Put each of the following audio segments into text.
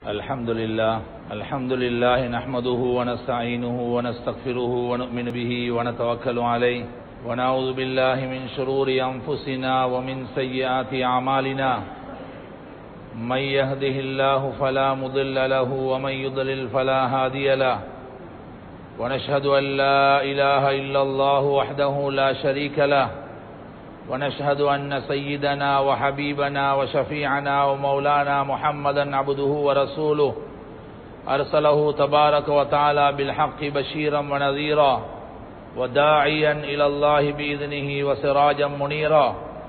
الحمد لله الحمد لله نحمده ونستعينه ونستغفره ونؤمن به ونتوكل عليه ونعوذ بالله من شرور أنفسنا ومن سيئات أعمالنا من يهده الله فلا مضل له ومن يضلل فلا هادي له ونشهد أن لا إله إلا الله وحده لا شريك له ونشهد أن سيدنا وحبيبنا وشفيعنا ومولانا محمدا عبده ورسوله أرسله تبارك وتعالى بالحق بشيرا ونذيرا وداعيا إلى الله بإذنه وسراجا منيرا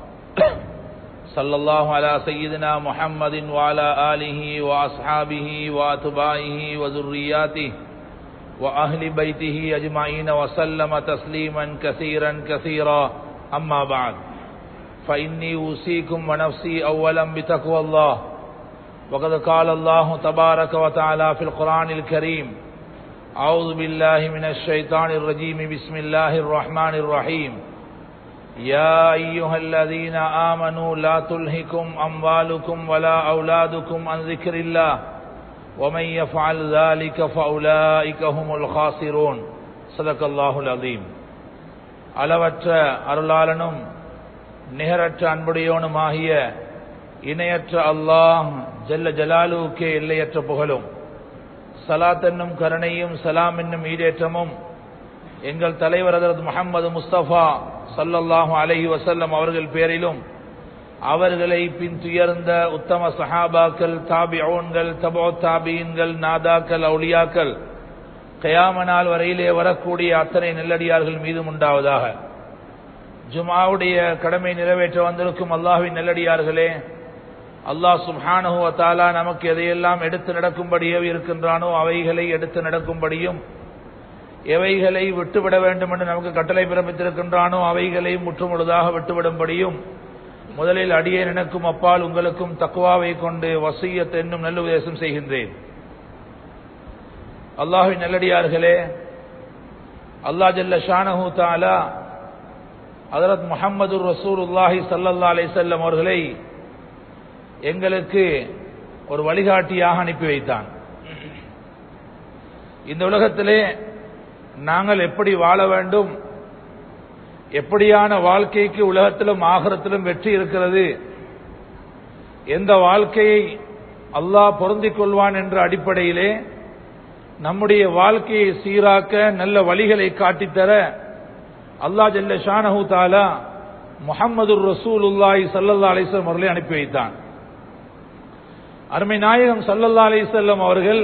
صلى الله على سيدنا محمد وعلى آله وأصحابه وأتباعه وذرياته وأهل بيته أجمعين وسلم تسليما كثيرا كثيرا أما بعد فإني أوصيكم ونفسي أولا بتقوى الله وقد قال الله تبارك وتعالى في القرآن الكريم أعوذ بالله من الشيطان الرجيم بسم الله الرحمن الرحيم يا أيها الذين آمنوا لا تلهكم أموالكم ولا أولادكم عن ذكر الله ومن يفعل ذلك فأولئك هم الخاسرون صدق الله العظيم அளவற்ற அருளாளனும் நிகரற்ற அன்புடையோனுமாகிய இணையற்ற அல்லாஹ் ஜல்ல ஜலாலுக்கே எல்லையற்ற புகழும் சலாத் என்னும் கருணையும் சலாம் என்னும் ஈடேற்றமும் எங்கள் தலைவர் அதரது முகமது முஸ்தபா சல்லல்லாஹு அலஹி வசல்லம் அவர்கள் பேரிலும் அவர்களை பின் துயர்ந்த உத்தம சஹாபாக்கள் தாபிஓன்கள் தபோ தாபீன்கள் நாதாக்கள் அவுளியாக்கள் கயாம நாள் வரையிலே வரக்கூடிய அத்தனை நெல்லடியார்கள் மீதும் உண்டாவதாக ஜுமாவுடைய கடமை நிறைவேற்ற வந்திருக்கும் அல்லாஹின் நெல்லடியார்களே அல்லாஹ் சுப்ஹானஹு தாலா நமக்கு எதையெல்லாம் எடுத்து நடக்கும்படியோ இருக்கின்றானோ அவைகளை எடுத்து நடக்கும்படியும் எவைகளை விட்டுவிட வேண்டும் என்று நமக்கு கட்டளை பிறப்பித்திருக்கின்றானோ அவைகளை முற்றுமுழுதாக விட்டுவிடும்படியும் முதலில் அடியே நினைக்கும் அப்பால் உங்களுக்கும் தக்குவாவை கொண்டு வசியத் என்னும் நல்லுபதேசம் செய்கின்றேன் அல்லாஹின் நல்லடியார்களே அல்லா ஜல்ல ஷானஹூ தாலா ஹதரத் முகமது ரசூலுல்லாஹி சல்லல்லா அலிசல்லம் அவர்களை எங்களுக்கு ஒரு வழிகாட்டியாக அனுப்பி வைத்தான் இந்த உலகத்திலே நாங்கள் எப்படி வாழ வேண்டும் எப்படியான வாழ்க்கைக்கு உலகத்திலும் ஆகரத்திலும் வெற்றி இருக்கிறது எந்த வாழ்க்கையை அல்லாஹ் பொருந்திக் கொள்வான் என்ற அடிப்படையிலே நம்முடைய வாழ்க்கையை சீராக்க நல்ல வழிகளை காட்டித்தர அல்லா ஜல்ல ஷானஹூ தாலா முகமது ரசூல் உல்லாஹி சல்லல்லா அலிஸ்லம் அவர்களை அனுப்பி வைத்தான் அருமை நாயகம் சல்லல்லா அலிசல்லம் அவர்கள்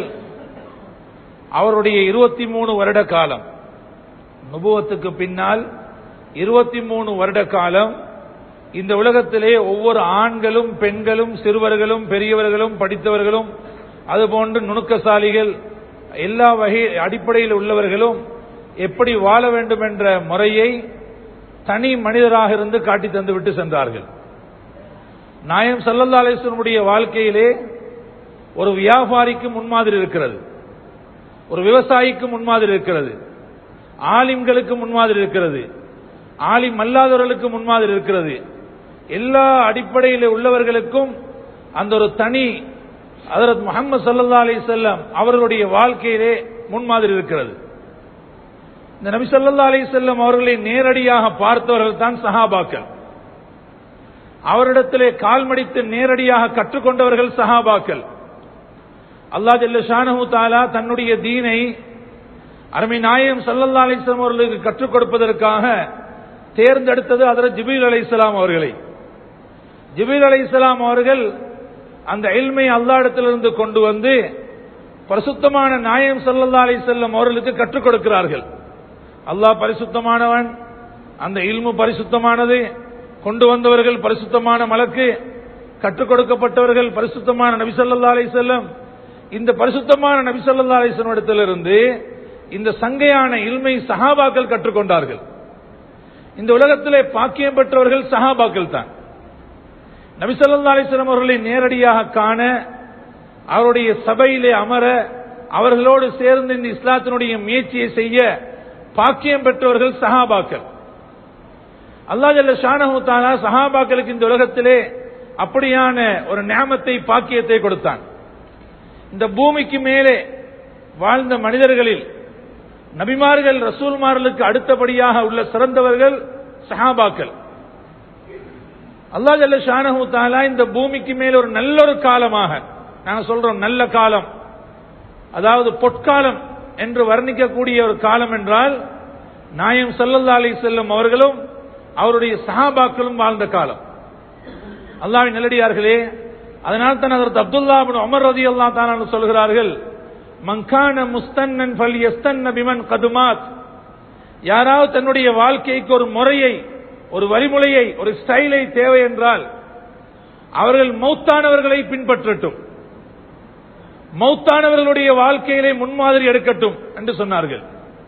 அவருடைய இருபத்தி மூணு வருட காலம் நுபுவத்துக்கு பின்னால் இருபத்தி மூணு வருட காலம் இந்த உலகத்திலே ஒவ்வொரு ஆண்களும் பெண்களும் சிறுவர்களும் பெரியவர்களும் படித்தவர்களும் அதுபோன்று நுணுக்கசாலிகள் எல்லா வகை அடிப்படையில் உள்ளவர்களும் எப்படி வாழ வேண்டும் என்ற முறையை தனி மனிதராக இருந்து காட்டி தந்து விட்டு சென்றார்கள் நாயம் சல்லல்லா அலிஸ்வனுடைய வாழ்க்கையிலே ஒரு வியாபாரிக்கு முன்மாதிரி இருக்கிறது ஒரு விவசாயிக்கு முன்மாதிரி இருக்கிறது ஆலிம்களுக்கு முன்மாதிரி இருக்கிறது ஆலிம் அல்லாதவர்களுக்கு முன்மாதிரி இருக்கிறது எல்லா அடிப்படையில் உள்ளவர்களுக்கும் அந்த ஒரு தனி அதரத் முகமது சல்லா அலி செல்லம் அவர்களுடைய வாழ்க்கையிலே முன்மாதிரி இருக்கிறது இந்த நபி சொல்லா அலி செல்லம் அவர்களை நேரடியாக பார்த்தவர்கள் தான் சஹாபாக்கள் அவரிடத்திலே கால்மடித்து நேரடியாக கற்றுக்கொண்டவர்கள் சஹாபாக்கள் அல்லா ஜல்ல ஷானஹு தாலா தன்னுடைய தீனை அருமை நாயம் சல்லல்லா அலிஸ்லாம் அவர்களுக்கு கற்றுக் கொடுப்பதற்காக தேர்ந்தெடுத்தது அதர ஜிபீல் அலி இஸ்லாம் அவர்களை ஜிபீல் அலி இஸ்லாம் அவர்கள் அந்த இல்மை அல்லாடத்திலிருந்து கொண்டு வந்து பரிசுத்தமான நாயம் சல்லல்லா அலி செல்லம் அவர்களுக்கு கற்றுக் கொடுக்கிறார்கள் அல்லாஹ் பரிசுத்தமானவன் அந்த இல்மு பரிசுத்தமானது கொண்டு வந்தவர்கள் பரிசுத்தமான மலக்கு கற்றுக் கொடுக்கப்பட்டவர்கள் பரிசுத்தமான நபிசல்லா அலி செல்லம் இந்த பரிசுத்தமான நபிசல்லா அலிஸ்லம் இடத்திலிருந்து இந்த சங்கையான இல்மை சஹாபாக்கள் கற்றுக்கொண்டார்கள் இந்த உலகத்திலே பாக்கியம் பெற்றவர்கள் சஹாபாக்கள் தான் நபிசல்லா அலிஸ்லாம் அவர்களை நேரடியாக காண அவருடைய சபையிலே அமர அவர்களோடு சேர்ந்து இந்த இஸ்லாத்தினுடைய முயற்சியை செய்ய பாக்கியம் பெற்றவர்கள் சஹாபாக்கள் அல்லா ஜல்ல ஷானஹூ தாலா சஹாபாக்களுக்கு இந்த உலகத்திலே அப்படியான ஒரு ஞாமத்தை பாக்கியத்தை கொடுத்தான் இந்த பூமிக்கு மேலே வாழ்ந்த மனிதர்களில் நபிமார்கள் ரசூல்மார்களுக்கு அடுத்தபடியாக உள்ள சிறந்தவர்கள் சஹாபாக்கள் அல்லாஹ் ஜல்ல ஷானஹு தாலா இந்த பூமிக்கு மேல் ஒரு நல்ல ஒரு காலமாக நாங்க சொல்றோம் நல்ல காலம் அதாவது பொற்காலம் என்று வர்ணிக்கக்கூடிய ஒரு காலம் என்றால் நாயம் சல்லல்லா அலி செல்லும் அவர்களும் அவருடைய சஹாபாக்களும் வாழ்ந்த காலம் அல்லாவின் நல்லடியார்களே அதனால் தான் அதற்கு அப்துல்லா பின் உமர் ரதி அல்லா தான் சொல்கிறார்கள் மங்கான முஸ்தன்னன் ஃபல் எஸ்தன்ன பிமன் கதுமாத் யாராவது தன்னுடைய வாழ்க்கைக்கு ஒரு முறையை ஒரு வழிமுறையை ஒரு ஸ்டைலை தேவை என்றால் அவர்கள் மௌத்தானவர்களை பின்பற்றட்டும் மௌத்தானவர்களுடைய வாழ்க்கையிலே முன்மாதிரி எடுக்கட்டும் என்று சொன்னார்கள்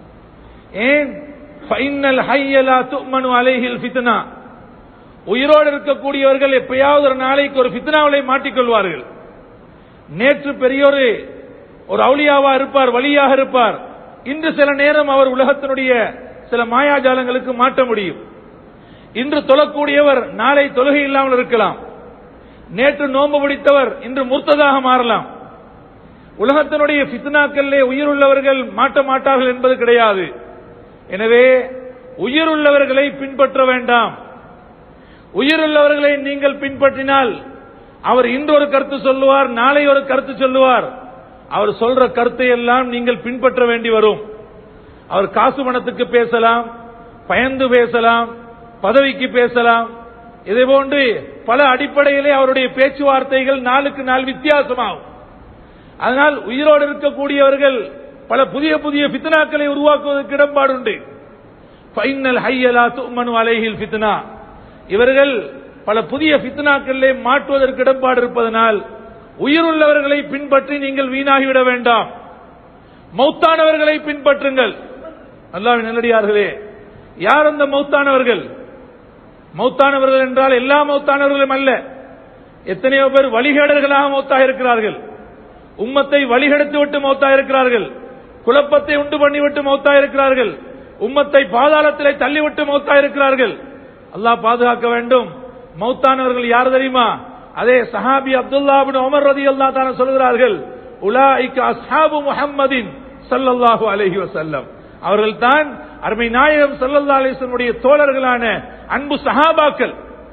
ஏன் ஃபைனல் ஹையலா துமனு அலைஹில் ஃபித்னா உயிரோடு இருக்கக்கூடியவர்கள் எப்பயாவது ஒரு நாளைக்கு ஒரு ஃபித்னாவிலே மாட்டிக்கொள்வார்கள் நேற்று பெரியோரு ஒரு அவுளியாவா இருப்பார் வழியாக இருப்பார் இன்று சில நேரம் அவர் உலகத்தினுடைய சில மாயாஜாலங்களுக்கு மாட்ட முடியும் இன்று தொழக்கூடியவர் நாளை தொழுகை இல்லாமல் இருக்கலாம் நேற்று நோன்பு பிடித்தவர் இன்று முர்த்ததாக மாறலாம் உலகத்தினுடைய ஃபித்னாக்களிலே உயிருள்ளவர்கள் மாட்ட மாட்டார்கள் என்பது கிடையாது எனவே உயிருள்ளவர்களை பின்பற்ற வேண்டாம் உயிருள்ளவர்களை நீங்கள் பின்பற்றினால் அவர் இன்று ஒரு கருத்து சொல்லுவார் நாளை ஒரு கருத்து சொல்லுவார் அவர் சொல்ற கருத்தை எல்லாம் நீங்கள் பின்பற்ற வேண்டி வரும் அவர் காசு பணத்துக்கு பேசலாம் பயந்து பேசலாம் பதவிக்கு பேசலாம் இதே போன்று பல அடிப்படையிலே அவருடைய பேச்சுவார்த்தைகள் நாளுக்கு நாள் வித்தியாசமாகும் அதனால் உயிரோடு இருக்கக்கூடியவர்கள் பல புதிய புதிய பித்னாக்களை உருவாக்குவதற்கு இடம்பாடுண்டு ஃபைனல் ஹையலா துமனு அலைஹில் ஃபித்னா இவர்கள் பல புதிய ஃபித்னாக்களிலே மாற்றுவதற்கு இடம்பாடு இருப்பதனால் உயிருள்ளவர்களை பின்பற்றி நீங்கள் வீணாகிவிட வேண்டாம் மௌத்தானவர்களை பின்பற்றுங்கள் அல்லாவின் நல்லடியார்களே யார் அந்த மௌத்தானவர்கள் மௌத்தானவர்கள் என்றால் எல்லா மௌத்தானவர்களும் அல்ல எத்தனையோ பேர் வழிகேடர்களாக மௌத்தாக இருக்கிறார்கள் உம்மத்தை வழிகெடுத்து விட்டு மௌத்தா இருக்கிறார்கள் குழப்பத்தை உண்டு பண்ணிவிட்டு மௌத்தா இருக்கிறார்கள் உம்மத்தை பாதாளத்திலே தள்ளிவிட்டு மௌத்தா இருக்கிறார்கள் அல்லாஹ் பாதுகாக்க வேண்டும் மௌத்தானவர்கள் யார் தெரியுமா அதே சஹாபி அப்துல்லா பின் உமர் ரதி அல்லா தான சொல்கிறார்கள் உலாய்க்கு அஸ்ஹாபு முஹம்மதின் ஸல்லல்லாஹு அலைஹி வஸல்லம் அவர்கள் தான் அருமை நாயகம் ஸல்லல்லாஹு அலைஹி வஸல்லுடைய தோழர்களான அன்பு சஹாபாக்கள்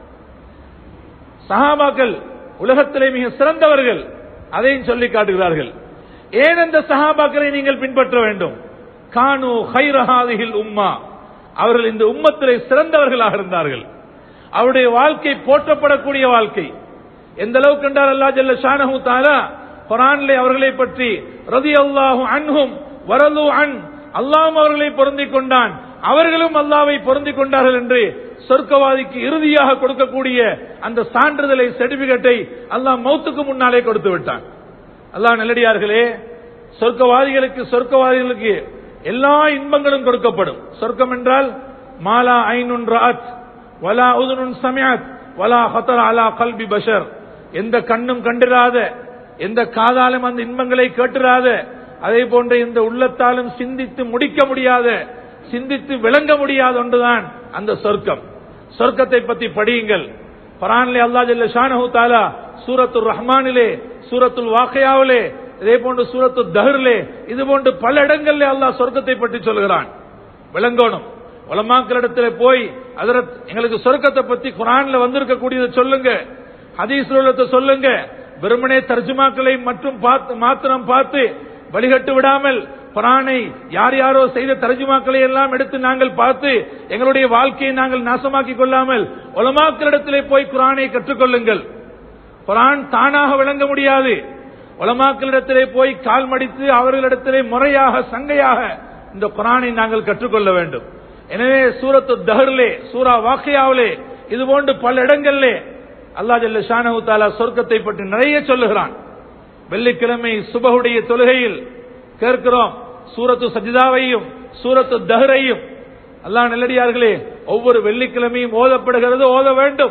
சஹாபாக்கள் உலகத்திலே மிக சிறந்தவர்கள் அதையும் சொல்லி காட்டுகிறார்கள் ஏன் அந்த சஹாபாக்களை நீங்கள் பின்பற்ற வேண்டும் கானு ஹைரஹாதிகள் உம்மா அவர்கள் இந்த உம்மத்திலே சிறந்தவர்களாக இருந்தார்கள் அவருடைய வாழ்க்கை போற்றப்படக்கூடிய வாழ்க்கை எந்த அளவுக்கு என்றால் அல்லா ஜல்ல ஷானஹு தாலா குரானிலே அவர்களை பற்றி ரதி அல்லாஹு அன்ஹும் வரலு அன் அல்லாஹும் அவர்களை பொருந்திக் கொண்டான் அவர்களும் அல்லாவை பொருந்திக் கொண்டார்கள் என்று சொர்க்கவாதிக்கு இறுதியாக கொடுக்கக்கூடிய அந்த சான்றிதழை சர்டிபிகேட்டை அல்லாஹ் மௌத்துக்கு முன்னாலே கொடுத்து விட்டான் அல்லாஹ் நல்லடியார்களே சொர்க்கவாதிகளுக்கு சொர்க்கவாதிகளுக்கு எல்லா இன்பங்களும் கொடுக்கப்படும் சொர்க்கம் என்றால் மாலா ஐனுன் ராத் வலா உதுனுன் சமியாத் வலா ஹத்தர் அலா கல்பி பஷர் எந்த கண்ணும் கண்டிராத எந்த காதாலும் அந்த இன்பங்களை கேட்டிராத அதே போன்ற இந்த உள்ளத்தாலும் சிந்தித்து முடிக்க முடியாத சிந்தித்து விளங்க முடியாத ஒன்றுதான் அந்த சொர்க்கம் சொர்க்கத்தை பற்றி படியுங்கள் பரான்லே அல்லா ஜல்ல ஷானஹு தாலா சூரத்துல் ரஹ்மானிலே சூரத்துல் வாக்கையாவிலே இதே போன்று சூரத்து தஹர்லே இது போன்று பல இடங்களிலே அல்லாஹ் சொர்க்கத்தை பற்றி சொல்கிறான் விளங்கணும் உலமாக்களிடத்தில் போய் அதரத் எங்களுக்கு சொர்க்கத்தை பத்தி குரான்ல வந்திருக்கக்கூடியதை சொல்லுங்க ஹதீஸ் உள்ளத்தை சொல்லுங்க வெறுமனே தர்ஜுமாக்களை மட்டும் பார்த்து மாத்திரம் பார்த்து வழிகட்டு விடாமல் குரானை யார் யாரோ செய்த தர்ஜுமாக்களை எல்லாம் எடுத்து நாங்கள் பார்த்து எங்களுடைய வாழ்க்கையை நாங்கள் நாசமாக்கி கொள்ளாமல் உலமாக்களிடத்திலே போய் குரானை கற்றுக்கொள்ளுங்கள் குரான் தானாக விளங்க முடியாது உலமாக்களிடத்திலே போய் கால் மடித்து அவர்களிடத்திலே முறையாக சங்கையாக இந்த குரானை நாங்கள் கற்றுக்கொள்ள வேண்டும் எனவே சூரத்து தஹர்லே சூரா வாக்கையாவிலே இது போன்று பல இடங்களிலே அல்லா ஜல்ல ஷானஹு தாலா சொர்க்கத்தை பற்றி நிறைய சொல்லுகிறான் வெள்ளிக்கிழமை சுபகுடைய தொழுகையில் கேட்கிறோம் சூரத்து சஜிதாவையும் சூரத்து தஹரையும் அல்லாஹ் நெல்லடியார்களே ஒவ்வொரு வெள்ளிக்கிழமையும் ஓதப்படுகிறது ஓத வேண்டும்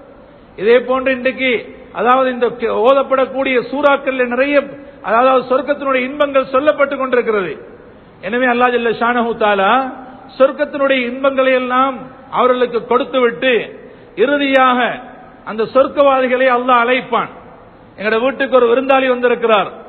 இதே போன்று இன்றைக்கு அதாவது இந்த ஓதப்படக்கூடிய சூறாக்கள் நிறைய அதாவது சொர்க்கத்தினுடைய இன்பங்கள் சொல்லப்பட்டுக் கொண்டிருக்கிறது எனவே அல்லா ஜல்ல ஷானஹு தாலா சொர்க்கத்தினுடைய இன்பங்களை எல்லாம் அவர்களுக்கு கொடுத்து விட்டு இறுதியாக அந்த சொர்க்கவாதிகளை அல்லாஹ் அழைப்பான் எங்கட வீட்டுக்கு ஒரு விருந்தாளி வந்திருக்கிறார்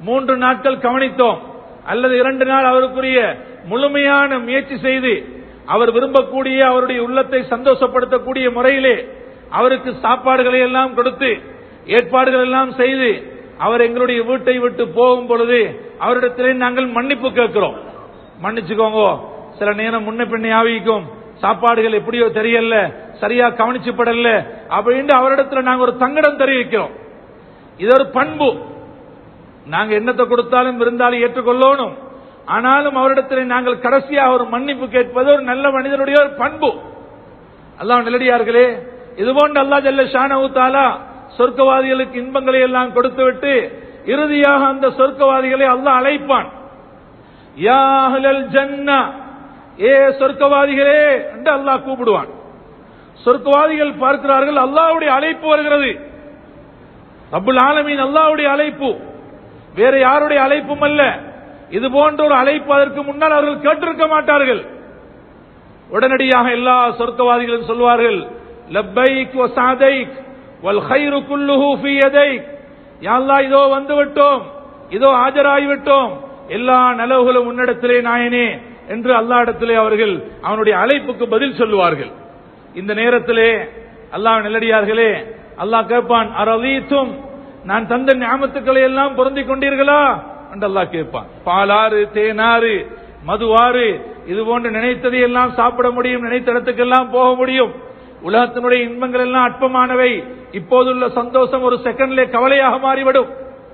மூன்று நாட்கள் கவனித்தோம் அல்லது இரண்டு நாள் அவருக்குரிய முழுமையான முயற்சி செய்து அவர் விரும்பக்கூடிய அவருடைய உள்ளத்தை சந்தோஷப்படுத்தக்கூடிய முறையிலே அவருக்கு சாப்பாடுகளை எல்லாம் கொடுத்து ஏற்பாடுகள் எல்லாம் செய்து அவர் எங்களுடைய வீட்டை விட்டு போகும் பொழுது அவரிடத்திலே நாங்கள் மன்னிப்பு கேட்கிறோம் மன்னிச்சுக்கோங்க சில நேரம் முன்ன பின்ன ஆவிக்கும் சாப்பாடுகள் எப்படியோ தெரியல சரியா கவனிச்சுப்படல அப்படின்னு அவரிடத்துல நாங்க ஒரு தங்கடம் தெரிவிக்கிறோம் இது ஒரு பண்பு நாங்க என்னத்தை கொடுத்தாலும் விருந்தாலும் ஏற்றுக்கொள்ளணும் ஆனாலும் அவரிடத்தில் நாங்கள் கடைசியாக ஒரு மன்னிப்பு கேட்பது ஒரு நல்ல மனிதனுடைய ஒரு பண்பு அல்லாஹ் நிலடியார்களே இது போன்று அல்லா ஜல்ல ஷானவு தாலா சொர்க்கவாதிகளுக்கு இன்பங்களை எல்லாம் கொடுத்து விட்டு இறுதியாக அந்த சொர்க்கவாதிகளை அல்லாஹ் அழைப்பான் யா அஹ்லல் ஜன்னா ஏ சொர்க்கவாதிகளே என்று அல்லாஹ் கூப்பிடுவான் சொர்க்கவாதிகள் பார்க்கிறார்கள் அல்லாஹ்வுடைய அழைப்பு வருகிறது ரப்புல் ஆலமீன் அல்லாஹ்வுடைய அழைப்பு வேற யாருடைய அழைப்பும் அல்ல இது போன்ற ஒரு அழைப்பு அதற்கு முன்னால் அவர்கள் கேட்டிருக்க மாட்டார்கள் உடனடியாக எல்லா சொர்க்கவாதிகளும் சொல்வார்கள் லப்பைக் வ சாதைக் வல் கைரு குல்லுஹு ஃபீ யதைக் யா அல்லாஹ் இதோ வந்து விட்டோம் இதோ ஆஜராகி விட்டோம் எல்லா நலவுகளும் உன்னிடத்திலே நாயனே என்று அல்லாஹ்விடத்திலே அவர்கள் அவனுடைய அழைப்புக்கு பதில் சொல்லுவார்கள் இந்த நேரத்திலே அல்லாஹ் நெல்லடியார்களே அல்லாஹ் கேட்பான் அரவீத்தும் நான் தந்த ஞாபகத்துக்களை எல்லாம் பொருந்திக் கொண்டீர்களா என்று அல்லாஹ் கேட்பான் பாலாறு தேனாறு மதுவாறு இது போன்று நினைத்ததை எல்லாம் சாப்பிட முடியும் நினைத்த இடத்துக்கெல்லாம் போக முடியும் உலகத்தினுடைய இன்பங்கள் எல்லாம் அற்பமானவை இப்போதுள்ள சந்தோஷம் ஒரு செகண்ட்ல கவலையாக மாறிவிடும்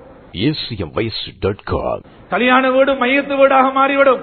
acmvoice.com. கல்யாண வீடு மையத்து வீடாக மாறிவிடும்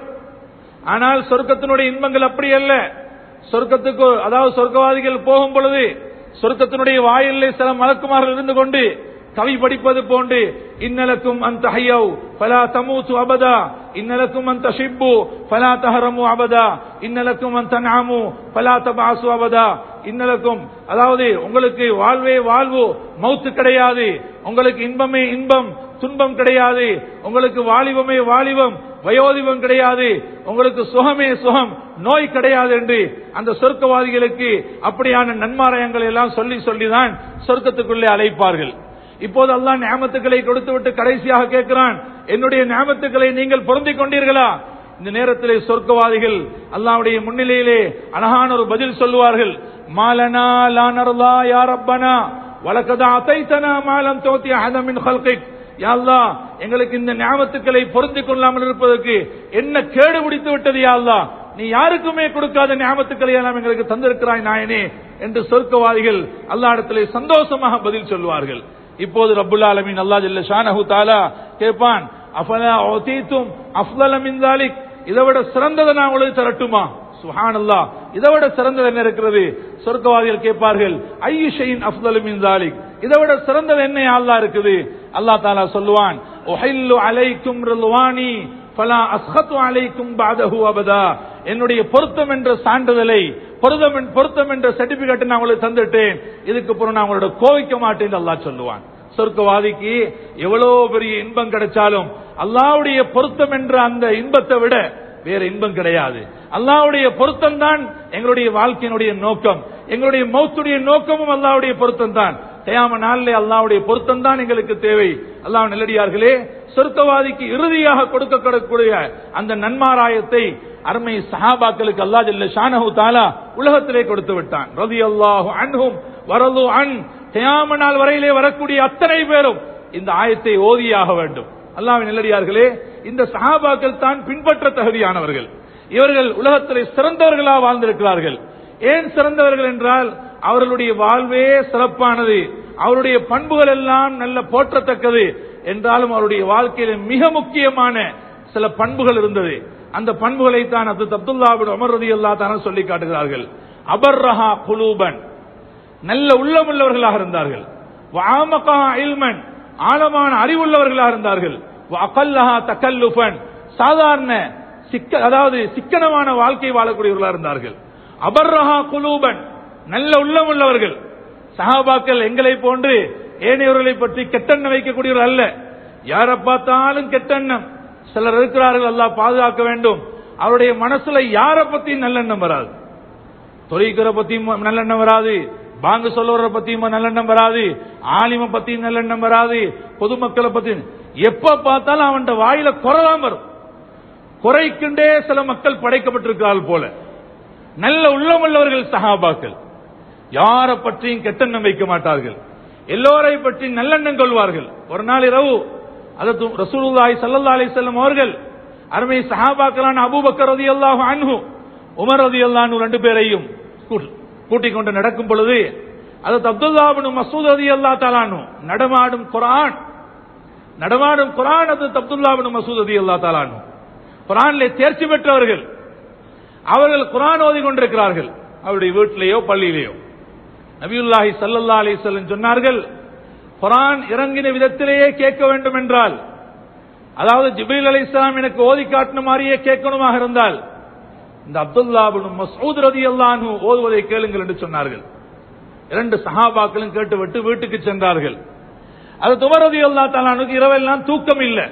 ஆனால் சொர்க்கத்தினுடைய இன்பங்கள் அப்படி அல்ல சொர்க்கத்துக்கு அதாவது சொர்க்கவாதிகள் போகும் பொழுது சொர்க்கத்தினுடைய வாயிலே சில மலக்குமார்கள் இருந்து கொண்டு கவி படிப்பது போன்று இன்னலக்கும் அந்த ஹையவ் பலா தமூத்து அபதா இன்னலக்கும் அந்த ஷிப்பு பலா தஹரமு அபதா இன்னலக்கும் அந்த நாமு பலா தபாசு அபதா இன்னலக்கும் அதாவது உங்களுக்கு வாழ்வே வாழ்வு மௌத்து கிடையாது உங்களுக்கு இன்பமே இன்பம் துன்பம் கிடையாது உங்களுக்கு வாலிபமே வாலிபம் வயோதிபம் கிடையாது உங்களுக்கு சுகமே சுகம் நோய் கிடையாது என்று அந்த சொர்க்கவாதிகளுக்கு அப்படியான நன்மாராயங்கள் எல்லாம் சொல்லி சொல்லிதான் சொர்க்கத்துக்குள்ளே அழைப்பார்கள் இப்போது அல்லாஹ் ஞாபகத்துக்களை கொடுத்து விட்டு கடைசியாக கேட்கிறான் என்னுடைய ஞாபகத்துக்களை நீங்கள் பொருந்திக் கொண்டீர்களா இந்த நேரத்திலே சொர்க்கவாதிகள் அல்லாஹ்வுடைய முன்னிலையிலே அழகான ஒரு பதில் சொல்லுவார்கள் மாலனா லானர்லா யா ரப்பனா வலக்கதா அதைத்தனா மாலம் தோத்தி அஹதமின் ஹல்கிக் யா அல்லாஹ் எங்களுக்கு இந்த ஞாபகத்துக்களை பொருந்திக் கொள்ளாமல் இருப்பதற்கு என்ன கேடு பிடித்து விட்டது யா அல்லாஹ் நீ யாருக்குமே கொடுக்காத ஞாபகத்துக்களை எல்லாம் எங்களுக்கு தந்திருக்கிறாய் நாயனே என்று சொர்க்கவாதிகள் அல்லாஹ்விடத்திலே சந்தோஷமாக பதில் சொல்வார்கள் இப்போது ரப்புல் ஆலமீன் அல்லாஹ் ஜல்ல ஷானஹு தஆலா கேட்பான் அஃபலா உதீதும் அஃலல மின் தாலிக் இதை விட சிறந்ததை நான் உங்களுக்கு தரட்டுமா சுஹானல்லாஹ் இதை விட சிறந்தது என்ன இருக்கிறது சொர்க்கவாதிகள் கேட்பார்கள் ஐயு ஷைன் அஃலல மின் தாலிக் இதை விட சிறந்தது என்ன யா அல்லாஹ் இருக்குது அல்லாஹ் தஆலா சொல்லுவான் உஹில்லு அலைக்கும் ரில்வானி ஃபலா அஸ்கத்து அலைக்கும் பாதஹு அபதா என்னுடைய பொருத்தம் என்ற சான்றிதழை பொருத்தம் என்- பொருத்தம் என்ற சர்டிபிகேட் நான் உங்களுக்கு தந்துட்டேன் இதுக்கு அப்புறம் நான் உங்களோட கோவிக்க மாட்டேன் அல்லாஹ் சொல்லுவான் சொர்க்கவாதிக்கு எவ்வளவு பெரிய இன்பம் கிடைச்சாலும் அல்லாஹ்வுடைய பொருத்தம் என்ற அந்த இன்பத்தை விட வேற இன்பம் கிடையாது அல்லாஹ்வுடைய பொருத்தம் தான் எங்களுடைய வாழ்க்கையினுடைய நோக்கம் எங்களுடைய மௌத்துடைய நோக்கமும் அல்லாஹ்வுடைய பொருத்தம் தான் கயாம நாளிலே அல்லாஹ்வுடைய பொருத்தம் தான் எங்களுக்கு தேவை அல்லாஹ் நெல்லடியார்களே சொர்க்கவாதிக்கு இறுதியாக கொடுக்கக்கூடிய அந்த நன்மாராயத்தை அருமை சஹாபாக்களுக்கு அல்லாஹ் ஜல்ல ஷானஹு தாலா உலகத்திலே கொடுத்து விட்டான் ரலியல்லாஹு அன்ஹும் வரது அன் கயாம நாள் வரையிலே வரக்கூடிய அத்தனை பேரும் இந்த ஆயத்தை ஓதியாக வேண்டும் அல்லாஹ்வின் நல்லடியார்களே இந்த சஹாபாக்கள் தான் பின்பற்ற தகுதியானவர்கள் இவர்கள் உலகத்திலே சிறந்தவர்களாக வாழ்ந்திருக்கிறார்கள் ஏன் சிறந்தவர்கள் என்றால் அவர்களுடைய வாழ்வே சிறப்பானது அவருடைய பண்புகள் எல்லாம் நல்ல போற்றத்தக்கது என்றாலும் அவருடைய வாழ்க்கையில மிக முக்கியமான சில பண்புகள் இருந்தது அந்த பண்புகளை தான் அது அப்துல்லாபின் உமர் ரதி அல்லா தான சொல்லி காட்டுகிறார்கள் அபர்ரஹா குலூபன் நல்ல உள்ளமுள்ளவர்களாக இருந்தார்கள் வாமகா இல்மன் ஆழமான அறிவுள்ளவர்களாக இருந்தார்கள் அகல்லஹா தக்கல்லுஃபன் சாதாரண சிக்க அதாவது சிக்கனமான வாழ்க்கை வாழக்கூடியவர்களாக இருந்தார்கள் அபர்ரஹா குலூபன் நல்ல உள்ளமுள்ளவர்கள் சஹாபாக்கள் எங்களை போன்று ஏனையவர்களை பற்றி கெட்டெண்ணம் வைக்கக்கூடியவர்கள் அல்ல யாரை பார்த்தாலும் கெட்டெண்ணம் சிலர் இருக்கிறார்கள் அல்லாஹ் பாதுகாக்க வேண்டும் அவருடைய மனசுல யாரை பத்தியும் நல்லெண்ணம் வராது தொழில்கிற பத்தியும் நல்லெண்ணம் வராது பாங்கு சொல்லுவரை பத்தியும் நல்லெண்ணம் வராது ஆலிம பத்தியும் நல்லெண்ணம் வராது பொதுமக்களை பத்தி எப்ப பார்த்தாலும் அவன் வாயில குறைதான் வரும் குறைக்குண்டே சில மக்கள் படைக்கப்பட்டிருக்கிறார்கள் போல நல்ல உள்ளமுள்ளவர்கள் சஹாபாக்கள் யாரை பற்றியும் கெட்டெண்ணம் வைக்க மாட்டார்கள் எல்லோரை பற்றி நல்லெண்ணம் கொள்வார்கள் ஒரு நாள் இரவு அதற்கு ரசூலுல்லாஹி ஸல்லல்லாஹு அலைஹி வஸல்லம் அவர்கள் அருமை சஹாபாக்களான அபூபக்கர் ரலியல்லாஹு அன்ஹு உமர் ரலியல்லாஹு ரெண்டு பேரையும் கூட்டு- கூட்டிக் கொண்டு நடக்கும் பொழுது அதற்கு அப்துல்லா இப்னு மஸ்ஊத் ரலியல்லாஹு தஆலா அன்ஹு நடமாடும் குர்ஆன் நடமாடும் குர்ஆன் அது அப்துல்லா இப்னு மஸ்ஊத் ரலியல்லாஹு தஆலா அன்ஹு குர்ஆனிலே தேர்ச்சி பெற்றவர்கள் அவர்கள் குர்ஆன் ஓதி கொண்டிருக்கிறார்கள் அவருடைய வீட்டிலேயோ பள்ளியிலேயோ நபியுல்லாஹி ஸல்லல்லாஹு அலைஹி வஸல்லம் சொன்னார்கள் குர்ஆன் இறங்கின விதத்திலேயே கேட்க வேண்டும் என்றால் அதாவது ஜிப்ரீல் அலைஹிஸ்ஸலாம் எனக்கு ஓதி காட்டின மாதிரியே கேட்கணுமாக இருந்தால் இந்த அப்துல்லா இப்னு மஸ்ஊத் ரலியல்லாஹு அன்ஹு ஓதுவதை கேளுங்கள் என்று சொன்னார்கள் இரண்டு சஹாபாக்களும் கேட்டுவிட்டு வீட்டுக்கு சென்றார்கள் அது துமரதி அல்லா தாலானுக்கு இரவெல்லாம் தூக்கம் இல்லை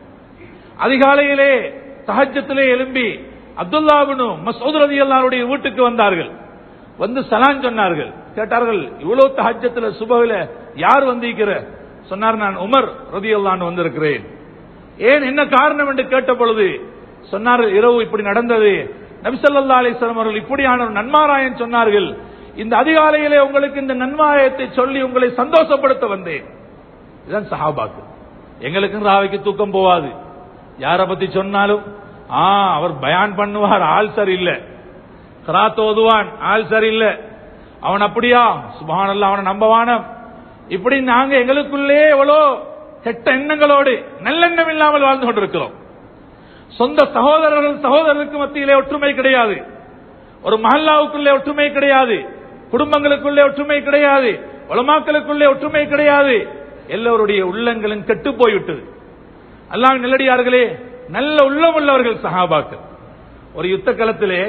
அதிகாலையிலே தஹஜத்திலே எழும்பி அப்துல்லாபினு மசூத் ரதி அல்லாருடைய வீட்டுக்கு வந்தார்கள் வந்து சலான் சொன்னார்கள் கேட்டார்கள் இவ்வளவு தஹஜத்துல சுபவில யார் வந்திருக்கிற சொன்னார் நான் உமர் ரதி அல்லான்னு வந்திருக்கிறேன் ஏன் என்ன காரணம் என்று கேட்ட பொழுது சொன்னார்கள் இரவு இப்படி நடந்தது நபிசல்லா அலிஸ்லாம் அவர்கள் இப்படியான ஒரு நன்மாராயன் சொன்னார்கள் இந்த அதிகாலையிலே உங்களுக்கு இந்த நன்மாராயத்தை சொல்லி உங்களை சந்தோஷப்படுத்த வந்தேன் இதுதான் சஹாபாக்கு எங்களுக்கும் ராவைக்கு தூக்கம் போவாது யார பத்தி சொன்னாலும் ஆ அவர் பயான் பண்ணுவார் ஆள் சரி இல்ல கராத் ஓதுவான் ஆள் சரி இல்ல அவன் அப்படியா சுபஹானல்லாஹ் அவனை நம்பவானம் இப்படி நாங்க எங்களுக்குள்ளே எவ்வளோ கெட்ட எண்ணங்களோடு நல்லெண்ணம் இல்லாமல் வாழ்ந்து கொண்டிருக்கிறோம் சொந்த சகோதரர்கள் சகோதரருக்கு மத்தியிலே ஒற்றுமை கிடையாது ஒரு மஹல்லாவுக்குள்ளே ஒற்றுமை கிடையாது குடும்பங்களுக்குள்ளே ஒற்றுமை கிடையாது உலமாக்களுக்குள்ளே ஒற்றுமை கிடையாது எல்லோருடைய உள்ளங்களும் கெட்டு போய்விட்டது அல்லாஹ் நல்லடியார்களே நல்ல உள்ளம் உள்ளவர்கள் சஹாபாக்கள் ஒரு யுத்த களத்திலே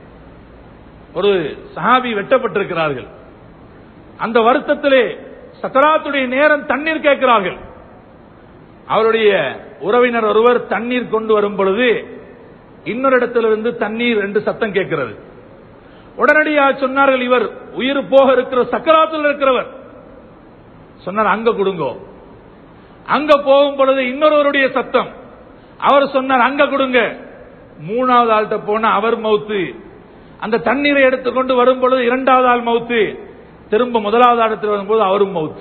ஒரு சஹாபி வெட்டப்பட்டிருக்கிறார்கள் அந்த வருத்தத்திலே சக்கராத்துடைய நேரம் தண்ணீர் கேட்கிறார்கள் அவருடைய உறவினர் ஒருவர் தண்ணீர் கொண்டு வரும் பொழுது இன்னொரு இடத்திலிருந்து தண்ணீர் என்று சத்தம் கேட்கிறது உடனடியாக சொன்னார்கள் இவர் உயிர் போக இருக்கிற சக்கராத்தில் இருக்கிறவர் சொன்னார் அங்க கொடுங்கோ அங்க போகும் பொழுது இன்னொருவருடைய சத்தம் அவர் சொன்னார் அங்க கொடுங்க மூணாவது ஆள்கிட்ட போன அவர் மவுத்து அந்த தண்ணீரை எடுத்துக்கொண்டு வரும் பொழுது இரண்டாவது ஆள் மவுத்து திரும்ப முதலாவது ஆடத்தில் வரும்போது அவரும் மவுத்து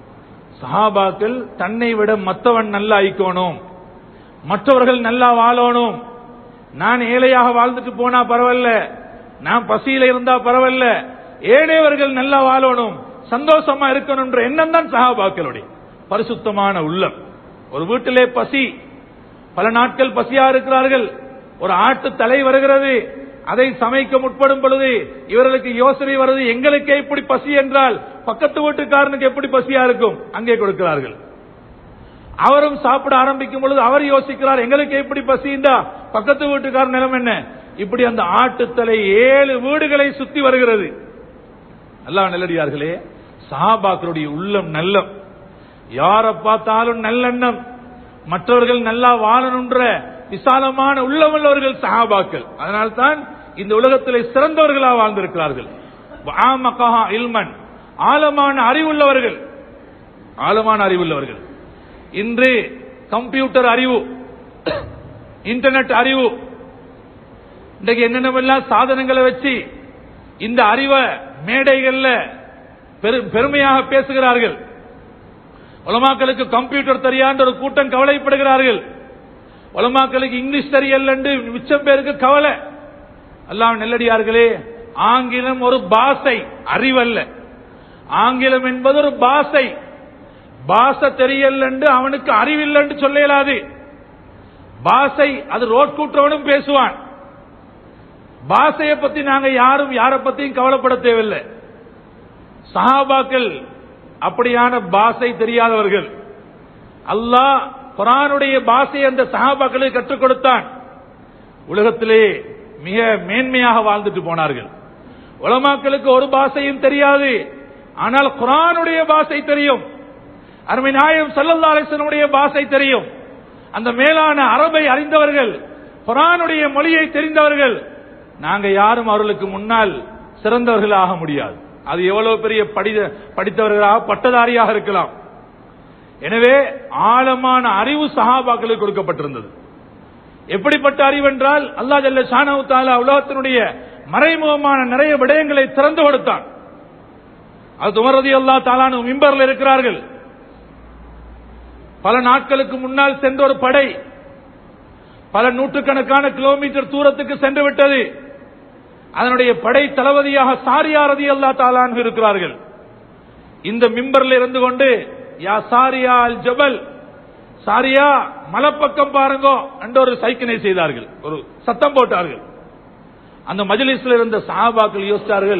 சஹாபாக்கள் தன்னை விட மற்றவன் நல்லா ஐக்கணும் மற்றவர்கள் நல்லா வாழணும் நான் ஏழையாக வாழ்ந்துட்டு போனா பரவாயில்ல நான் பசியில இருந்தா பரவாயில்ல ஏழையவர்கள் நல்லா வாழணும் சந்தோஷமா இருக்கணும்ன்ற எண்ணம் தான் சஹாபாக்களுடைய பரிசுத்தமான உள்ளம் ஒரு வீட்டிலே பசி பல நாட்கள் பசியா இருக்கிறார்கள் ஒரு ஆட்டு தலை வருகிறது அதை சமைக்க முற்படும் பொழுது இவர்களுக்கு யோசனை வருது எங்களுக்கே இப்படி பசி என்றால் பக்கத்து வீட்டுக்காரனுக்கு எப்படி பசியா இருக்கும் அங்கே கொடுக்கிறார்கள் அவரும் சாப்பிட ஆரம்பிக்கும் பொழுது அவர் யோசிக்கிறார் எங்களுக்கு எப்படி பசிந்தா பக்கத்து வீட்டுக்காரர் நிலம் என்ன இப்படி அந்த ஆட்டுத்தலை ஏழு வீடுகளை சுத்தி வருகிறது அல்லாஹ் நல்லடியார்களே சஹாபாக்களுடைய உள்ளம் நல்லம் யாரை பார்த்தாலும் நல்லெண்ணம் மற்றவர்கள் நல்லா வாழணுன்ற விசாலமான உள்ளமுள்ளவர்கள் சஹாபாக்கள் அதனால்தான் இந்த உலகத்திலே சிறந்தவர்களாக வாழ்ந்திருக்கிறார்கள் ஆமகஹா இல்மன் ஆழமான அறிவுள்ளவர்கள் ஆழமான அறிவுள்ளவர்கள் இன்று கம்ப்யூட்டர் அறிவு இன்டர்நெட் அறிவு இன்றைக்கு என்னென்னவெல்லாம் சாதனங்களை வச்சு இந்த அறிவை மேடைகள்ல பெரு- பெருமையாக பேசுகிறார்கள் உலமாக்களுக்கு கம்ப்யூட்டர் தெரியான்ற ஒரு கூட்டம் கவலைப்படுகிறார்கள் உலமாக்களுக்கு இங்கிலீஷ் தெரியல என்று மிச்சம் பேருக்கு கவலை அல்லாம் நெல்லடியார்களே ஆங்கிலம் ஒரு பாசை அறிவல்ல ஆங்கிலம் என்பது ஒரு பாசை பாச தெரியல என்று அவனுக்கு அறிவில்லை என்று சொல்ல இயலாது பாசை அது ரோட் கூட்டுறவனும் பேசுவான் பாசையை பத்தி நாங்க யாரும் யாரை பத்தியும் கவலைப்பட தேவையில்லை சஹாபாக்கள் அப்படியான பாசை தெரியாதவர்கள் அல்லாஹ் குரானுடைய பாசை அந்த சஹாபாக்களுக்கு கற்றுக் கொடுத்தான் உலகத்திலே மிக மேன்மையாக வாழ்ந்துட்டு போனார்கள் உலமாக்களுக்கு ஒரு பாஷையும் தெரியாது ஆனால் குரானுடைய பாஷை தெரியும் அருமை நாயம் சல்லல்லா அலிசனுடைய பாஷை தெரியும் அந்த மேலான அரபை அறிந்தவர்கள் குரானுடைய மொழியை தெரிந்தவர்கள் நாங்க யாரும் அவர்களுக்கு முன்னால் சிறந்தவர்களாக முடியாது அது எவ்வளவு பெரிய படித படித்தவர்களாக பட்டதாரியாக இருக்கலாம் எனவே ஆழமான அறிவு சஹாபாக்களுக்கு கொடுக்கப்பட்டிருந்தது எப்படிப்பட்ட அறிவு என்றால் அல்லா ஜல்ல ஷானவு தாலா உலகத்தினுடைய மறைமுகமான நிறைய விடயங்களை திறந்து கொடுத்தான் அது உமரதி அல்லா தாலானு மிம்பர்ல இருக்கிறார்கள் பல நாட்களுக்கு முன்னால் சென்ற ஒரு படை பல நூற்றுக்கணக்கான கிலோமீட்டர் தூரத்துக்கு சென்று விட்டது அதனுடைய படை தளபதியாக சாரியா ரதி அல்லா தாலான் இருக்கிறார்கள் இந்த மிம்பர்ல இருந்து கொண்டு யா சாரியா அல் ஜபல் சாரியா மலப்பக்கம் பாருங்க என்ற ஒரு சைக்கினை செய்தார்கள் ஒரு சத்தம் போட்டார்கள் அந்த மஜலிஸ்ல இருந்த சஹாபாக்கள் யோசித்தார்கள்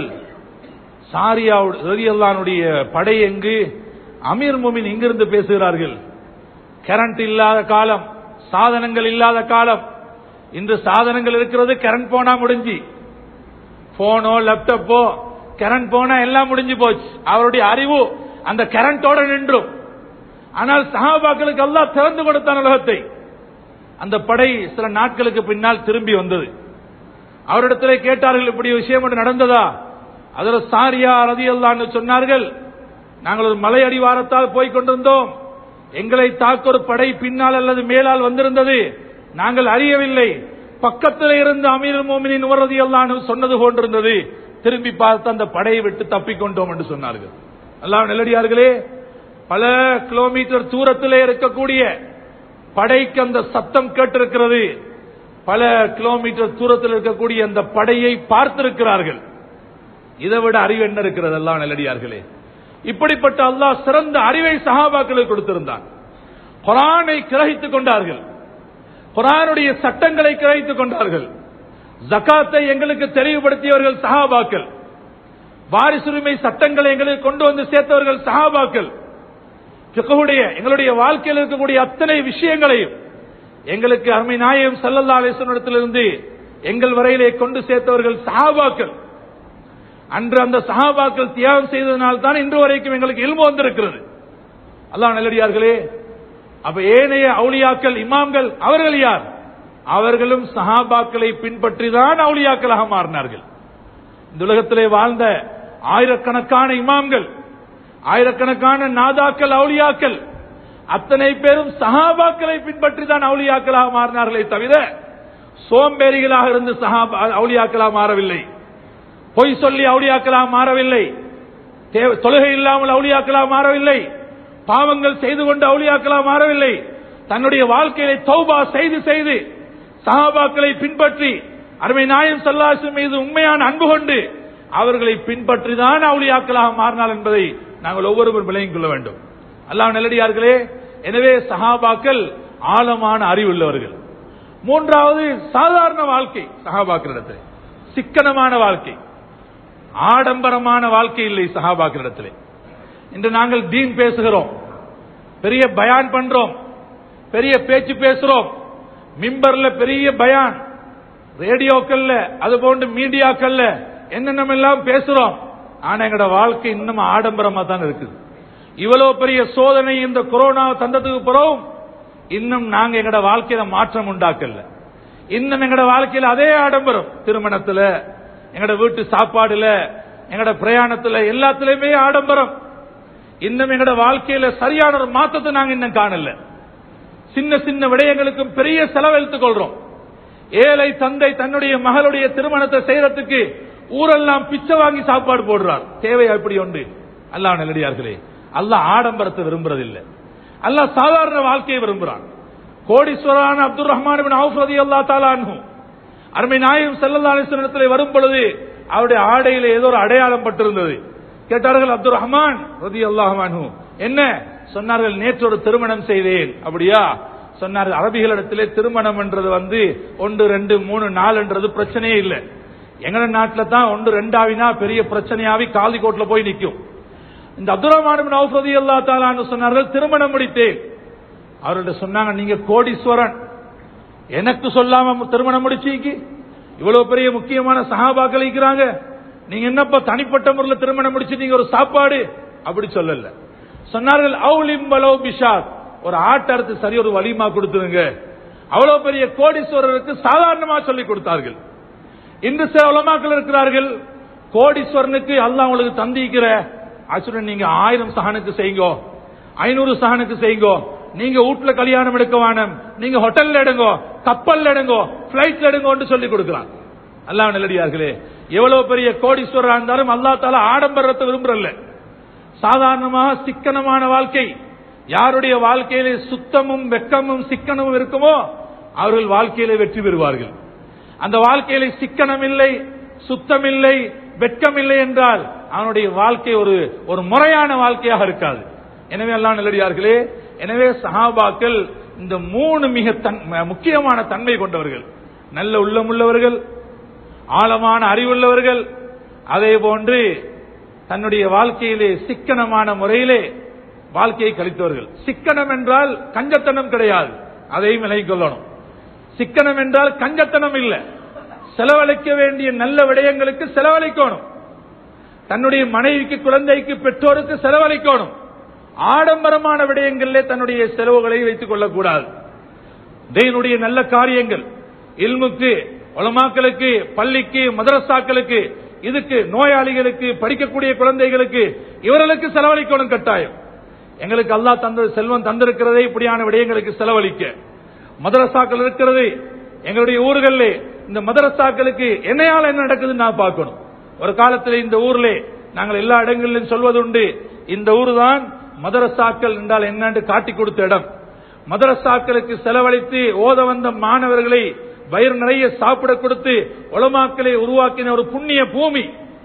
சாரியா ரதியல்லானுடைய படை எங்கு அமீர் முமின் இங்கிருந்து பேசுகிறார்கள் கரண்ட் இல்லாத காலம் சாதனங்கள் இல்லாத காலம் இன்று சாதனங்கள் இருக்கிறது கரண்ட் போனா முடிஞ்சு போனோ லேப்டாப்போ கரண்ட் போனா எல்லாம் முடிஞ்சு போச்சு அவருடைய அறிவு அந்த கரண்டோட நின்றும் ஆனால் சஹாபாக்களுக்கு எல்லாம் திறந்து கொடுத்தான் உலகத்தை அந்த படை சில நாட்களுக்கு பின்னால் திரும்பி வந்தது அவரிடத்தில் கேட்டார்கள் இப்படி விஷயம் ஒன்று நடந்ததா அதில் சாரியா ரதி அல்லான்னு சொன்னார்கள் நாங்கள் ஒரு மலை அடிவாரத்தால் போய் கொண்டிருந்தோம் எங்களை தாக்க ஒரு படை பின்னால் அல்லது மேலால் வந்திருந்தது நாங்கள் அறியவில்லை பக்கத்தில் இருந்து அமீர் மோமினின் உரதி அல்லான்னு சொன்னது போன்றிருந்தது திரும்பி பார்த்து அந்த படையை விட்டு தப்பிக்கொண்டோம் என்று சொன்னார்கள் அல்லாஹ் நெல்லடியார்களே பல கிலோமீட்டர் தூரத்திலே இருக்கக்கூடிய படைக்கு அந்த சத்தம் கேட்டிருக்கிறது பல கிலோமீட்டர் தூரத்தில் இருக்கக்கூடிய அந்த படையை பார்த்திருக்கிறார்கள் இதை விட அறிவு என்ன இருக்கிறது எல்லாம் நெல்லடியார்களே இப்படிப்பட்ட அல்லாஹ் சிறந்த அறிவை சஹாபாக்களுக்கு கொடுத்திருந்தான் குரானை கிரகித்துக் கொண்டார்கள் குரானுடைய சட்டங்களை கிரகித்துக் கொண்டார்கள் ஜகாத்தை எங்களுக்கு தெளிவுபடுத்தியவர்கள் சஹாபாக்கள் வாரிசுரிமை சட்டங்களை எங்களுக்கு கொண்டு வந்து சேர்த்தவர்கள் சஹாபாக்கள் ஃபிக்ஹுடைய எங்களுடைய வாழ்க்கையில் இருக்கக்கூடிய அத்தனை விஷயங்களையும் எங்களுக்கு அருமை நாயகம் சல்லல்லா அலிஸ்வனிடத்திலிருந்து எங்கள் வரையிலே கொண்டு சேர்த்தவர்கள் சஹாபாக்கள் அன்று அந்த சஹாபாக்கள் தியாகம் செய்ததனால் தான் இன்று வரைக்கும் எங்களுக்கு இல்மு வந்திருக்கிறது அல்லாஹ் நல்லடியார்களே அப்ப ஏனைய அவுளியாக்கள் இமாம்கள் அவர்கள் யார் அவர்களும் சஹாபாக்களை பின்பற்றி தான் அவுளியாக்களாக மாறினார்கள் இந்த உலகத்திலே வாழ்ந்த ஆயிரக்கணக்கான இமாம்கள் ஆயிரக்கணக்கான நாதாக்கள் அவுளியாக்கள் அத்தனை பேரும் சஹாபாக்களை பின்பற்றி தான் அவுளியாக்களாக மாறினார்களே தவிர சோம்பேறிகளாக இருந்து சஹாபா அவுளியாக்களாக மாறவில்லை பொய் சொல்லி அவுளியாக்களாக மாறவில்லை தேவ- தொழுகை இல்லாமல் அவுளியாக்களாக மாறவில்லை பாவங்கள் செய்து கொண்டு அவுளியாக்களாக மாறவில்லை தன்னுடைய வாழ்க்கையை தௌபா செய்து செய்து சஹாபாக்களை பின்பற்றி அருமை நாயம் சல்லாசு மீது உண்மையான அன்பு கொண்டு அவர்களை பின்பற்றி தான் அவுளியாக்களாக மாறினார் என்பதை நாங்கள் ஒவ்வொருவரும் விளங்கிக் கொள்ள வேண்டும் அல்லாஹ் நல்லடியார்களே எனவே சஹாபாக்கள் ஆழமான அறிவுள்ளவர்கள் மூன்றாவது சாதாரண வாழ்க்கை சஹாபாக்களிடத்தில் சிக்கனமான வாழ்க்கை ஆடம்பரமான வாழ்க்கை இல்லை சஹாபாக்களிடத்திலே இன்று நாங்கள் தீன் பேசுகிறோம் பெரிய பயான் பண்றோம் பெரிய பேச்சு பேசுறோம் மிம்பர்ல பெரிய பயான் ரேடியோக்கள்ல அது போன்று மீடியாக்கள்ல என்னென்ன எல்லாம் பேசுறோம் ஆனா எங்களோட வாழ்க்கை இன்னும் ஆடம்பரமா தான் இருக்குது இவ்வளவு பெரிய சோதனை இந்த கொரோனா தந்ததுக்கு பிறகும் இன்னும் நாங்க எங்களோட வாழ்க்கையில மாற்றம் உண்டாக்கல இன்னும் எங்களோட வாழ்க்கையில அதே ஆடம்பரம் திருமணத்துல எங்களோட வீட்டு சாப்பாடுல எங்களோட பிரயாணத்துல எல்லாத்துலயுமே ஆடம்பரம் இன்னும் எங்களோட வாழ்க்கையில சரியான ஒரு மாற்றத்தை நாங்க இன்னும் காணல சின்ன சின்ன விடயங்களுக்கும் பெரிய செலவழித்துக் கொள்றோம் ஏழை தந்தை தன்னுடைய மகளுடைய திருமணத்தை செய்யறதுக்கு ஊரெல்லாம் பிச்சை வாங்கி சாப்பாடு போடுறார் தேவை அப்படி உண்டு அல்லாஹ் நல்லடியார்களே அல்லாஹ் ஆடம்பரத்தை விரும்புறதில்லை அல்லாஹ் சாதாரண வாழ்க்கையை விரும்புறான் கோடீஸ்வரான அப்துல் ரஹ்மான் பின் அவுஃப் ரலியல்லாஹு தஆலா அன்ஹு அருமை நாயகம் ஸல்லல்லாஹு அலைஹி வஸல்லத்தில் வரும் பொழுது அவருடைய ஆடையில ஏதோ ஒரு அடையாளம் பட்டிருந்தது கேட்டார்கள் அப்துல் ரஹ்மான் ரலியல்லாஹு அன்ஹு என்ன சொன்னார்கள் நேற்று ஒரு திருமணம் செய்தேன் அப்படியா சொன்னார்கள் அரபிகளிடத்திலே திருமணம் என்றது வந்து ஒன்று ரெண்டு மூணு நாலுன்றது பிரச்சனையே இல்லை எங்கட நாட்டுல தான் ஒன்று ரெண்டாவினா பெரிய பிரச்சனையாவி காலி கோட்ல போய் நிக்கும் இந்த அப்துல் ரஹ்மான் பின் அவுஃப் ரலியல்லாஹு தஆலா அன்ஹு சொன்னார்கள் திருமணம் முடித்தேன் அவர்கிட்ட சொன்னாங்க நீங்க கோடீஸ்வரன் எனக்கு சொல்லாம திருமணம் முடிச்சீங்க இவ்வளவு பெரிய முக்கியமான சகாபாக்கள் இருக்கிறாங்க நீங்க என்னப்பா தனிப்பட்ட முறையில் திருமணம் முடிச்சு நீங்க ஒரு சாப்பாடு அப்படி சொல்லல சொன்னார்கள் அவுலிம் பலோ பிஷாத் ஒரு ஆட்டறுத்து சரி ஒரு வலிமா கொடுத்துருங்க அவ்வளவு பெரிய கோடீஸ்வரருக்கு சாதாரணமா சொல்லி கொடுத்தார்கள் இன்று சில உலமாக்கள் இருக்கிறார்கள் கோடீஸ்வரனுக்கு அல்லாஹ் உங்களுக்கு தந்திக்கிற ஆச்சுடன் நீங்க ஆயிரம் சஹனுக்கு செய்யுங்க ஐநூறு சஹனுக்கு செய்யுங்கோ நீங்க வீட்டுல கல்யாணம் எடுக்க வேணும் நீங்க ஹோட்டல்ல எடுங்கோ கப்பல்ல எடுங்கோ பிளைட்ல எடுங்கோன்னு சொல்லி கொடுக்கலாம் அல்லாஹ் நல்லடியார்களே எவ்வளவு பெரிய கோடீஸ்வரரா இருந்தாலும் அல்லா தால ஆடம்பரத்தை விரும்புறல்ல சாதாரணமாக சிக்கனமான வாழ்க்கை யாருடைய வாழ்க்கையிலே சுத்தமும் வெக்கமும் சிக்கனமும் இருக்குமோ அவர்கள் வாழ்க்கையிலே வெற்றி பெறுவார்கள் அந்த வாழ்க்கையிலே சிக்கனம் இல்லை சுத்தம் இல்லை வெட்கம் இல்லை என்றால் அவனுடைய வாழ்க்கை ஒரு ஒரு முறையான வாழ்க்கையாக இருக்காது எனவே எல்லாம் நல்லடியார்களே எனவே சஹாபாக்கள் இந்த மூணு மிக தன் முக்கியமான தன்மை கொண்டவர்கள் நல்ல உள்ளமுள்ளவர்கள் ஆழமான அறிவுள்ளவர்கள் அதே போன்று தன்னுடைய வாழ்க்கையிலே சிக்கனமான முறையிலே வாழ்க்கையை கழித்தவர்கள் சிக்கனம் என்றால் கஞ்சத்தனம் கிடையாது அதையும் விலகிக் கொள்ளணும் சிக்கனம் என்றால் கஞ்சத்தனம் இல்லை செலவழிக்க வேண்டிய நல்ல விடயங்களுக்கு செலவழிக்கணும் தன்னுடைய மனைவிக்கு குழந்தைக்கு பெற்றோருக்கு செலவழிக்கணும் ஆடம்பரமான விடயங்களிலே தன்னுடைய செலவுகளை வைத்துக் கொள்ளக்கூடாது தேவனுடைய நல்ல காரியங்கள் இல்முக்கு உலமாக்களுக்கு பள்ளிக்கு மதரசாக்களுக்கு இதுக்கு நோயாளிகளுக்கு படிக்கக்கூடிய குழந்தைகளுக்கு இவர்களுக்கு செலவழிக்கணும் கட்டாயம் எங்களுக்கு அல்லாஹ் தந்த செல்வம் தந்திருக்கிறதே இப்படியான விடயங்களுக்கு செலவழிக்க மதரசாக்கள் இருக்கிறது எங்களுடைய ஊர்களில் இந்த மதரசாக்களுக்கு என்னையால என்ன நடக்குதுன்னு நான் பார்க்கணும் ஒரு காலத்தில் இந்த ஊர்ல நாங்கள் எல்லா இடங்களிலும் சொல்வதுண்டு இந்த ஊர் தான் மதரசாக்கள் என்றால் என்னன்னு காட்டி கொடுத்த இடம் மதரசாக்களுக்கு செலவழித்து ஓத வந்த மாணவர்களை வயிறு நிறைய சாப்பிட கொடுத்து உலமாக்களை உருவாக்கின ஒரு புண்ணிய பூமி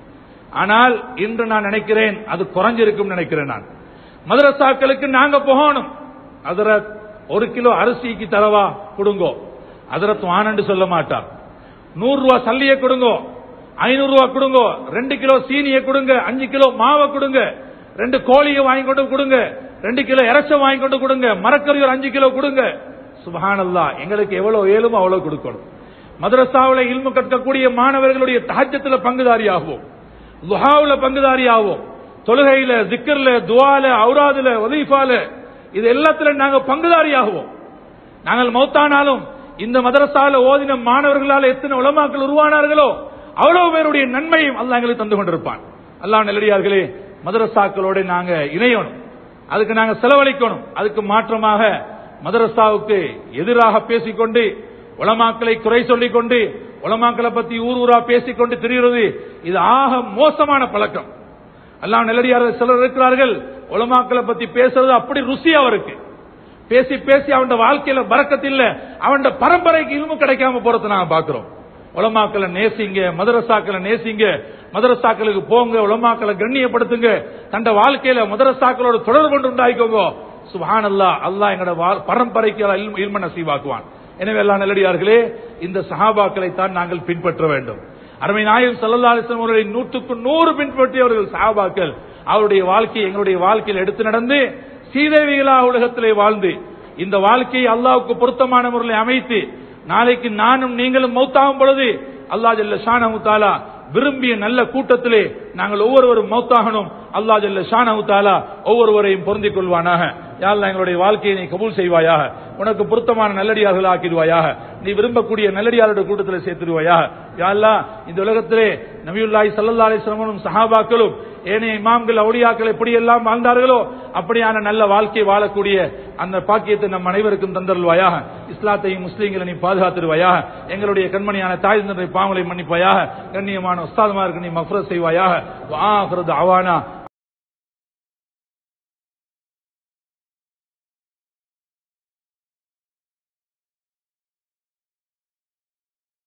ஆனால் இன்று நான் நினைக்கிறேன் அது குறைஞ்சிருக்கும் நினைக்கிறேன் நான் மதரசாக்களுக்கு நாங்க போகணும் அதுல ஒரு கிலோ அரிசிக்கு தரவா கொடுங்கோ அதரத் வானண்டு சொல்ல மாட்டார் நூறு ரூபா சல்லிய கொடுங்கோ ஐநூறு ரூபா கொடுங்கோ ரெண்டு கிலோ சீனிய கொடுங்க அஞ்சு கிலோ மாவை கொடுங்க ரெண்டு கோழியை வாங்கி கொண்டு கொடுங்க ரெண்டு கிலோ இறைச்ச வாங்கி கொண்டு கொடுங்க மரக்கறி ஒரு அஞ்சு கிலோ கொடுங்க சுபஹானல்லா எங்களுக்கு எவ்வளவு இயலுமோ அவ்வளவு கொடுக்கணும் மதரசாவில் இல்மு கற்கக்கூடிய மாணவர்களுடைய தஹஜத்துல பங்குதாரியாகும் துஹாவுல பங்குதாரியாகும் தொழுகையில திக்கர்ல துவால அவுராதுல ஒலீஃபால இது எல்லாத்துல நாங்க பங்குதாரியாகுவோம் நாங்கள் மௌத்தானாலும் இந்த மதரசால ஓதின மாணவர்களால் எத்தனை உலமாக்கள் உருவானார்களோ அவ்வளவு பேருடைய நன்மையும் அல்லாஹ் எங்களுக்கு தந்து கொண்டிருப்பான் அல்லாஹ் நெல்லடியார்களே மதரசாக்களோட நாங்க இணையணும் அதுக்கு நாங்க செலவழிக்கணும் அதுக்கு மாற்றமாக மதரசாவுக்கு எதிராக பேசிக்கொண்டு உலமாக்களை குறை சொல்லிக் கொண்டு உலமாக்களை பத்தி ஊர் ஊரா பேசிக்கொண்டு திரிகிறது இது ஆக மோசமான பழக்கம் எல்லாம் நெல்லடியார்கள் சிலர் இருக்கிறார்கள் உலமாக்களை பத்தி பேசுறது அப்படி ருசி அவருக்கு பேசி பேசி அவன் வாழ்க்கையில பறக்கத்தில்ல அவன் பரம்பரைக்கு இல்மு கிடைக்காம போறத நாங்க பாக்குறோம் உலமாக்களை நேசிங்க மதரசாக்களை நேசிங்க மதரசாக்களுக்கு போங்க உலமாக்களை கண்ணியப்படுத்துங்க தண்ட வாழ்க்கையில மதரசாக்களோட தொடர்பு கொண்டு உண்டாயிக்கோங்க சுபான் அல்லா அல்லாஹ் எங்களோட வா- பரம்பரைக்கு இல்ம- இல்ம நசீவாக்குவான் எனவே எல்லாம் நல்லடியார்களே இந்த சஹாபாக்களை தான் நாங்கள் பின்பற்ற வேண்டும் அருமை நாயகம் சல்லல்லா அலிஸ்லாம் அவர்களை நூற்றுக்கு நூறு பின்பற்றியவர்கள் சஹாபாக்கள் அவருடைய வாழ்க்கையை எங்களுடைய வாழ்க்கையில் எடுத்து நடந்து சீதேவிகளா உலகத்திலே வாழ்ந்து இந்த வாழ்க்கையை அல்லாஹ்வுக்கு பொருத்தமான முறையில் அமைத்து நாளைக்கு நானும் நீங்களும் மௌத்தாகும் பொழுது அல்லாஹ் ஜல்ல ஷானஹு தஆலா விரும்பிய நல்ல கூட்டத்திலே நாங்கள் ஒவ்வொருவரும் மௌத்தாகணும் அல்லாஹ் ஜல்ல ஷானஹு தஆலா ஒவ்வொருவரையும் பொருந்திக் கொள்வானாக யா அல்லாஹ் எங்களுடைய வாழ்க்கையை நீ கபூல் செய்வாயாக உனக்கு பொருத்தமான நல்லடியார்கள் ஆக்கிடுவாயாக நீ விரும்பக்கூடிய நல்லடியாருடைய கூட்டத்தில் சேர்த்துடுவாயாக யா அல்லாஹ் இந்த உலகத்திலே நபியுல்லாஹி ஸல்லல்லாஹு அலைஹி வஸல்லம் சஹாபாக்களும் ஏனைய இமாம்கள் அவுலியாக்கள் எப்படி எல்லாம் வாழ்ந்தார்களோ அப்படியான நல்ல வாழ்க்கை வாழக்கூடிய அந்த பாக்கியத்தை நம் அனைவருக்கும் தந்தருள்வாயாக இஸ்லாத்தையும் முஸ்லீம்களை நீ பாதுகாத்துருவாயாக எங்களுடைய கண்மணியான தாய் தந்தை பாவங்களை மன்னிப்பாயாக கண்ணியமான உஸ்தாதுமாருக்கு நீ மஃபரத் செய்வாயாக வா அவானா